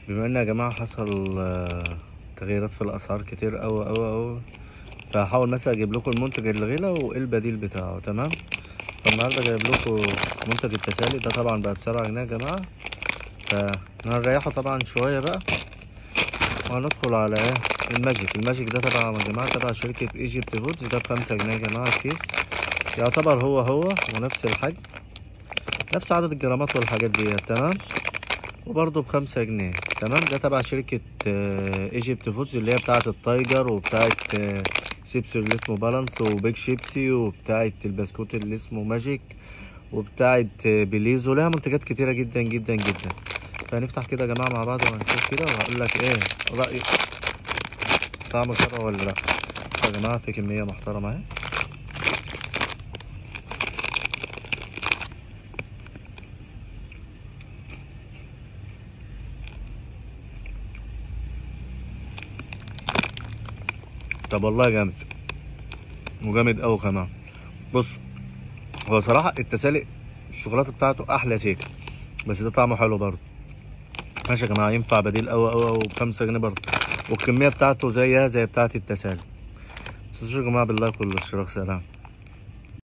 بما ان يا جماعه حصل آه، تغييرات في الاسعار كتير قوي قوي قوي فهحاول مثلا اجيب لكم المنتج الغلا وايه البديل بتاعه تمام فالنهارده جايب لكم منتج التسالي ده طبعا بقى بسبعة جنيه يا جماعه فهنريحه طبعا شويه بقى وهندخل على ايه الماجيك الماجيك ده تبع يا جماعه تبع شركه ايجيبت فودز ده بخمسة جنيه يا جماعه الكيس يعتبر هو هو ونفس الحجم نفس عدد الجرامات والحاجات دي تمام وبرضه بخمسة جنيه تمام ده تبع شركة ايجيبت فودز اللي هي بتاعة التايجر وبتاعة آه، شيبسي اللي اسمه بالانس وبيج شيبسي وبتاعة البسكوت اللي اسمه ماجيك وبتاعة آه، بليزو لها منتجات كتيرة جدا جدا جدا فهنفتح كده يا جماعة مع بعض وهنشوف كده وهقول لك ايه رأيي طعمه شبه ولا لا يا جماعة في كمية محترمة اهي طب والله جامد وجامد قوي كمان بص هو صراحة التسالي الشوكولاتة بتاعته أحلى سيكة بس ده طعمه حلو برضه ماشي يا جماعة ينفع بديل قوي قوي وبخمسة جنيه برضه والكمية بتاعته زيها زي بتاعة التسالي متنسوش يا جماعة باللايك والاشتراك سلام